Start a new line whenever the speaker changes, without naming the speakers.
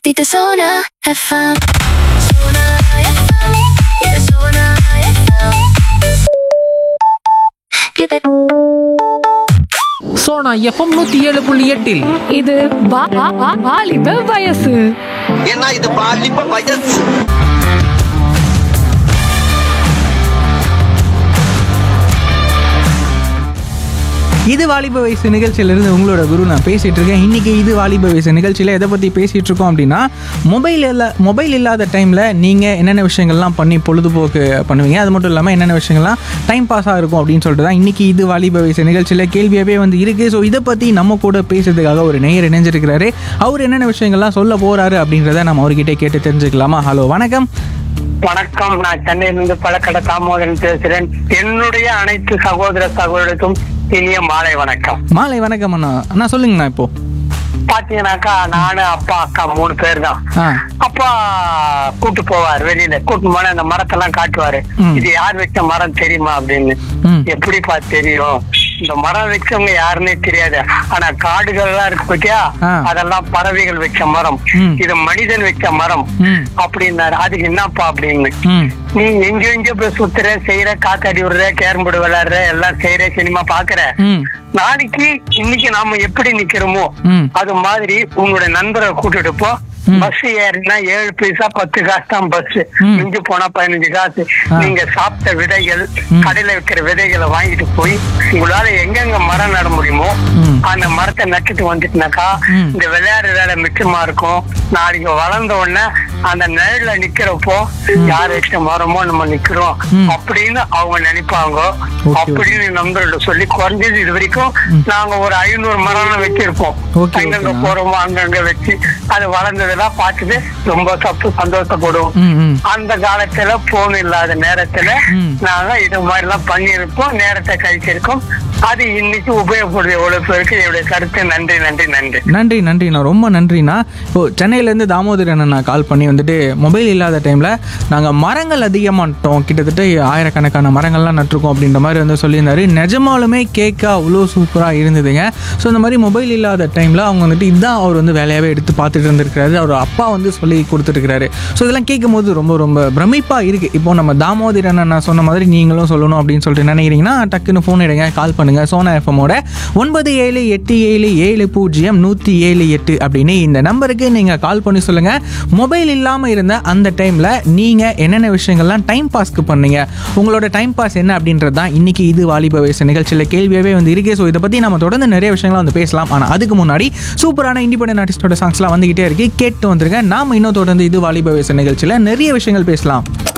Dito Sona FM. Sona FM. Dito Sona FM. Get it.
Sona FM நூத்தி ஏழு புள்ளி எட்டில்
இது வா- வா- வா- வாலிப வயசு
ஏன்னா இது பாலிப்ப வயசு
இது வாலிப வயசு நிகழ்ச்சியிலிருந்து உங்களோட குரு நான் பேசிட்டு இருக்கேன் இன்னைக்கு இது வாலிப வயசு நிகழ்ச்சியில் எதை பற்றி பேசிட்டு இருக்கோம் அப்படின்னா மொபைல் இல்ல மொபைல் இல்லாத டைமில் நீங்கள் என்னென்ன விஷயங்கள்லாம் பண்ணி பொழுதுபோக்கு பண்ணுவீங்க அது மட்டும் இல்லாமல் என்னென்ன விஷயங்கள்லாம் டைம் பாஸாக இருக்கும் அப்படின்னு சொல்லிட்டு தான் இன்னைக்கு இது வாலிப வயசு நிகழ்ச்சியில் கேள்வியாகவே வந்து இருக்குது ஸோ இதை பற்றி நம்ம கூட பேசுறதுக்காக ஒரு நேயர் இணைஞ்சிருக்கிறாரு அவர் என்னென்ன விஷயங்கள்லாம் சொல்ல போகிறாரு அப்படின்றத நம்ம அவர்கிட்ட கேட்டு தெரிஞ்சுக்கலாமா ஹலோ வணக்கம்
வணக்கம் நான் சென்னையிலிருந்து பழக்கடை தாமோதரன் பேசுறேன் என்னுடைய அனைத்து சகோதர சகோதரருக்கும் இனிய மாலை வணக்கம்
மாலை வணக்கம் அண்ணா அண்ணா சொல்லுங்கண்ணா இப்போ
பாத்தீங்கன்னாக்கா நானு அப்பா அக்கா மூணு பேர் தான்
ஆ
அப்பா கூட்டு போவார் வெளியில கூட்டு போன அந்த மரத்தெல்லாம் காட்டுவாரு
ம்.
இது யார் வச்ச மரம் தெரியுமா அப்படின்னு
ம்.
எப்படிப்பா தெரியும் இந்த மரம் வச்சவங்க யாருன்னே தெரியாது ஆனா காடுகள் எல்லாம் இருக்கு பத்தியா
ஆ.
அதெல்லாம் பறவைகள் வச்ச மரம்
ம்.
இது மனிதன் வச்ச மரம்
ம்
அப்படின்னாரு அதுக்கு என்னப்பா அப்படின்னு
ம்
நீ எங்க எங்க போய் சுத்துற செய்யற காத்தாடி விடுற கேரம் போர்டு விளையாடுற எல்லாம் செய்யற சினிமா பாக்குற
ம்
நாளைக்கு இன்னைக்கு நாம எப்படி நிக்கிறோமோ
ம்.
அது மாதிரி உங்களோட நண்பரை கூட்டிட்டு போ
ம்.
பஸ் ஏறினா ஏழு பைசா பத்து காசு தான் பஸ்
ம்.
மிஞ்சி போனா பதினஞ்சு காசு
ஆ.
நீங்க சாப்பிட்ட விதைகள்
ம்.
கடையில விற்கிற விதைகளை வாங்கிட்டு போய் உங்களால எங்கெங்க மரம் நட முடியுமோ
ம்.
அந்த மரத்தை நட்டுட்டு வந்துட்டுனாக்கா
ம்.
இந்த விளையாடுற வேலை மிச்சமா இருக்கும் நாளைக்கு வளர்ந்த உடனே அந்த நிழல்ல நிக்கிறப்போ யார் வச்ச மரமோ நம்ம நிக்கிறோம்
ம்.
அப்படின்னு அவங்க நினைப்பாங்க
Okay,
அப்படின்னு நண்பர்கள்ட்ட சொல்லி குறைஞ்சது இது வரைக்கும் நாங்க ஒரு ஐநூறு மரம் வச்சிருப்போம்
Okay,
அங்கங்க
okay.
போறோமோ அங்கங்க வச்சு அது வளர்ந்ததெல்லாம் பார்த்துட்டு ரொம்ப தப்பு சந்தோஷப்படுவோம்
ம் ம்
அந்த காலத்துல போன் இல்லாத நேரத்துல
ம்.
நாங்க இது மாதிரி எல்லாம் பண்ணியிருப்போம் நேரத்தை கழிச்சிருக்கோம் அது இன்னைக்கு உபயோகப்படுது எவ்வளவு பேருக்கு என்னுடைய கருத்து நன்றி நன்றி நன்றி
நன்றி நன்றிண்ணா ரொம்ப நன்றிண்ணா இப்போ சென்னையிலேருந்து தாமோதரன் அண்ணா கால் பண்ணி வந்துட்டு மொபைல் இல்லாத டைமில் நாங்கள் மரங்கள் அதிகமாக நட்டோம் கிட்டத்தட்ட ஆயிரக்கணக்கான மரங்கள்லாம் நட்டிருக்கோம் அப்படின்ற மாதிரி வந்து சொல்லியிருந்தாரு நிஜமாலுமே கேட்க அவ்வளோ சூப்பராக இருந்ததுங்க ஸோ இந்த மாதிரி மொபைல் இல்லாத டைமில் அவங்க வந்துட்டு இதுதான் அவர் வந்து வேலையாகவே எடுத்து பார்த்துட்டு இருந்திருக்கிறாரு அவர் அப்பா வந்து சொல்லி கொடுத்துருக்கிறாரு ஸோ இதெல்லாம் கேட்கும்போது ரொம்ப ரொம்ப பிரமிப்பாக இருக்குது இப்போ நம்ம தாமோதரன் அண்ணா சொன்ன மாதிரி நீங்களும் சொல்லணும் அப்படின்னு சொல்லிட்டு நினைக்கிறீங்கன்னா டக்குன்னு ஃபோன் எடுங்க கால் பண்ணுங்கள் சோனா எஃப்எம்மோட ஒன்பது ஏழு எட்டு ஏழு ஏழு பூஜ்ஜியம் நூற்றி ஏழு எட்டு அப்படின்னு இந்த நம்பருக்கு நீங்கள் கால் பண்ணி சொல்லுங்கள் மொபைல் இல்லாமல் இருந்த அந்த டைமில் நீங்கள் என்னென்ன விஷயங்கள்லாம் டைம் பாஸ்க்கு பண்ணீங்க உங்களோட டைம் பாஸ் என்ன அப்படின்றது தான் இன்றைக்கி இது வாலிப வயசு நிகழ்ச்சியில் கேள்வியாகவே வந்து இருக்கு ஸோ இதை பற்றி நம்ம தொடர்ந்து நிறைய விஷயங்களை வந்து பேசலாம் ஆனால் அதுக்கு முன்னாடி சூப்பரான இண்டிபெண்டன்ட் ஆர்டிஸ்டோட சாங்ஸ்லாம் வந்துகிட்டே இருக்கு கேட்டு வந்துருங்க நாம இன்னும் தொடர்ந்து இது வாலிப வயசு நிகழ்ச்சியில் நிறைய விஷயங்கள் பேசலாம்